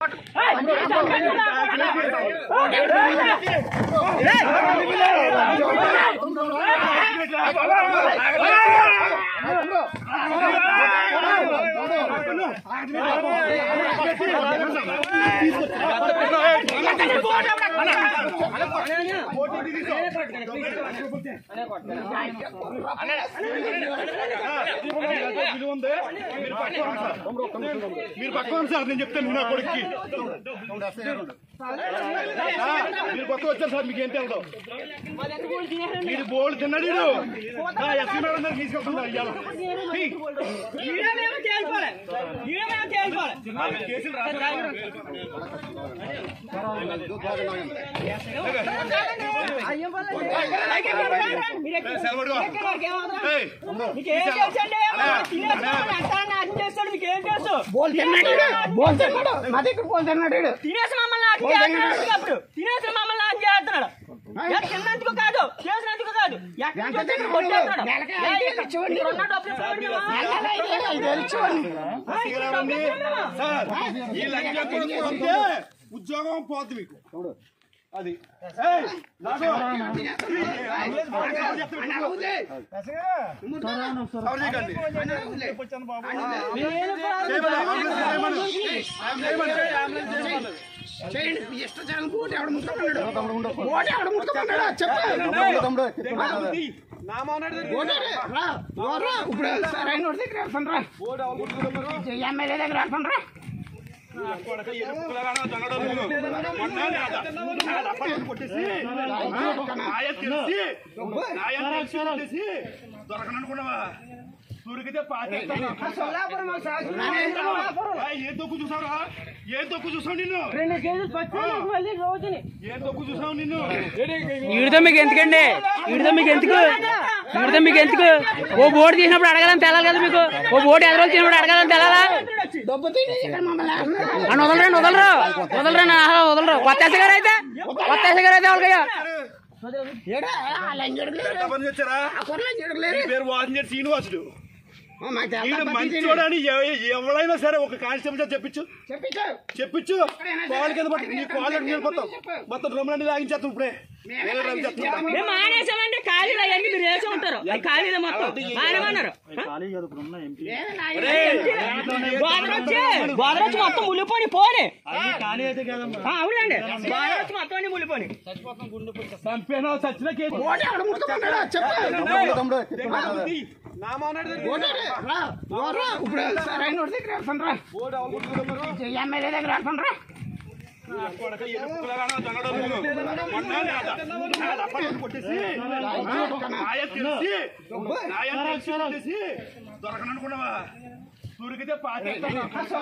విలువ ఉంది. మీరు పక్కన సార్. మీరు పక్కన సార్ నేను చెప్తాను నా కొడుక్కి ఆ, మీరు కొత్త వచ్చారు సార్ మీకు ఏం తెలుసు మీరు బోల్డ్ తిన్నాడు వీడు. ఆ, ఎస్పీ మేడం దగ్గరికి తీసుకెళ్తున్నారు ఇవాళ. హీ. కేసులు రాశారు. సెలవుడుగా. ఏయ్, బోల్ తిన్నాడు బోల్ తిన్నాడు మా దగ్గర బోల్ తిన్నాడు ఈడు. తినేసి మమ్మల్ని ఆట చేస్తున్నాడు అప్పుడు తినేసి మమ్మల్ని ఆట చేస్తున్నాడు ఏ తిన్నందుకు కాదు చేసినందుకు కాదు ఎక్కడి నుంచి వచ్చి ఇక్కడ కొట్టేస్తున్నాడు. నెలకి ఏ, ఐదు ఇక్కడ ఇచ్చేవాడిని. ఇక్కడ ఉన్న డబ్బులు ఇచ్చేవాడిని మేము. నెలకి ఐదు వేలు, ఐదు వేలు ఇచ్చేవాడిని. ఆ, ఇక్కడ డబ్బులు ఇచ్చేవాడిని. సార్ ఈ లెక్క కూడా ఉంటే ఉద్యోగం పోద్ది మీకు అది ఏయ్, నాకు. అలా అవుదే. కవర్ చేయకండి. అలా అవుదే. చేయమను, అంబులెన్స్ చేయమను. అంబులెన్స్ చేయమను. చేయండి మీ ఇష్టం జరగని బోట్ ఎవడ ముట్టుకున్నాడు బోట్ ఎవడ ముట్టుకున్నాడు చెప్పు బోట్ ఎవరు? రా రా, రా ఇప్పుడు సరైన వాడి దగ్గర వెళ్తాను రా ఎమ్మెల్యే దగ్గర వెళ్తాను రా కొడక ఎరుపుకులాగానో దొంగడో నువ్వు. మొన్న నాద- నాద అప్పట్లో కొట్టేసి, నాయ తెలిసి, నాయ తెలిసి కొట్టేసి, దొరకననుకున్నావా? దొరికితే పాతేస్తాను. ఏయ్, ఏం తొక్కు చూసావురా ఏం తొక్కు చూసావు నిన్ను రెండు కేజీలు పచ్చి మళ్ళీ రోజుని ఏం తొక్కు చూసావు నిన్ను ఈడితో మీకు ఎందుకండి ఈడితో మీకు ఎందుకు ఈడితో మీకు ఎందుకు ఓ బోర్డు తీసినప్పుడు అడగాలని తెలాలి కదా మీకు ఓ బోర్డు ఎదురు తీసినప్పుడు అడగాలని తెలాలా డబ్బు తిని ఇక్కడ మమ్మల్ని వేస్తున్నారు. అని వదలరండి వదలరు వదలరు నా ఆహా వదలరు కొత్త ఎస్ఐ గారు అయితే కొత్త ఎస్ఐ గారు అయితే వాళ్ళకయ్యా ఏడా, ఆ లంజోడుకు లేరు. ఎంతమంది వచ్చారా ఆ కుర్ర లంజోడుకు లేరు. ఈ పేరు వాసించేటి శ్రీనివాసుడు ఆ, మాకు తెలుసా ఈయన పత్తి తిని. మంచోడని ఎవ- ఎవడైనా సరే ఒక కానిస్టేబుల్ చెప్పించు చెప్పించు చెప్పించు కాల్ కింద పట్టు నీ కాల్ అడిగి మొత్తం మొత్తం రూమ్లన్నీ లాగించేస్తాం ఇప్పుడే వేరే రూమ్ చేస్తాం మేము మానేసామంటే ఖాళీలు అవన్నీ మీరు వేసి ఉంటారు అవి ఖాళీలు మొత్తం మానేమన్నారు ఏమి నా గోదరొచ్చి గోదరొచ్చి మొత్తం ములిపోని పోని ఆ, అవునండి గోదరొచ్చి మొత్తం అన్ని ములిపోని చంపేనా చచ్చిన కేసు బోట్ ఎవడ ముట్టుకున్నాడు చెప్పు బోట్ ఎవరు? రా, రా, రా. ఇప్పుడు సరైన వాడి దగ్గర వెళ్తాను రా ఎమ్మెల్యే దగ్గర వెళ్తాను రా కొడక ఎరుపుకులాగానో దొంగడో నువ్వు. మొన్న నాద- నాద అప్పట్లో కొట్టేసి, నాయ తెలిసి, నాయ తెలిసి కొట్టేసి, దొరకననుకున్నావా దొరికితే పాతేస్తాను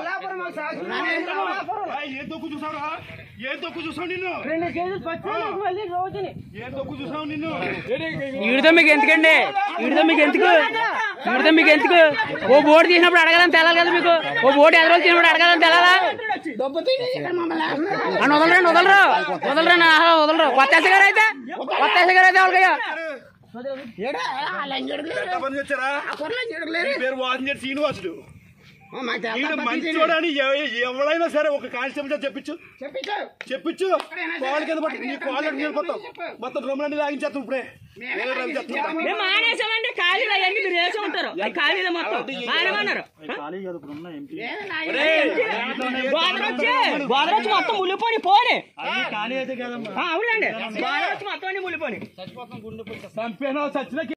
ఏయ్, ఏం తొక్కు చూసావురా ఏం తొక్కు చూసావు నిన్ను రెండు కేజీలు పచ్చి మళ్ళీ రోజుని ఏం తొక్కు చూసావు నిన్ను ఈడితో మీకు ఎందుకండి ఈడితో మీకు ఎందుకు ఈడితో మీకు ఎందుకు ఓ బోర్డు తీసినప్పుడు అడగాలని తెలాలి కదా మీకు ఓ బోర్డు ఎదురు తీసినప్పుడు అడగాలని తెలాలా డబ్బు తిని ఇక్కడ మమ్మల్ని వేస్తున్నారు. అని వదలరండి వదలరు వదలరు నా ఆహా వదలరు కొత్త ఎస్ఐ గారు అయితే కొత్త ఎస్ఐ గారు అయితే వాళ్ళకయ్యా ఏడా, ఆ లంజోడుకు లేరు. ఎంతమంది వచ్చారా ఆ కుర్ర లంజోడుకు ఈ లేరు. పేరు వాసించేటి శ్రీనివాసుడు ఆ, మాకు తెలుసా ఈయన పత్తి తిని. మంచోడని ఎవ- ఎవడైనా సరే ఒక కానిస్టేబుల్ చెప్పించు చెప్పించు చెప్పించు కాల్ కింద పట్టు నీ కాల్ అడిగి మొత్తం మొత్తం రూమ్లన్నీ లాగించేస్తాం ఇప్పుడే వేరే రూమ్ చేస్తాం మేము మానేసామంటే ఖాళీలు అవన్నీ మీరు వేసి ఉంటారు అవి ఖాళీలు మొత్తం మానేమన్నారు ఏమి నా గోదరొచ్చి గోదరొచ్చి మొత్తం ములిపోని పోని ఆ, అవునండి గోదరొచ్చి మొత్తం అన్ని ములిపోని చంపేనా చచ్చిన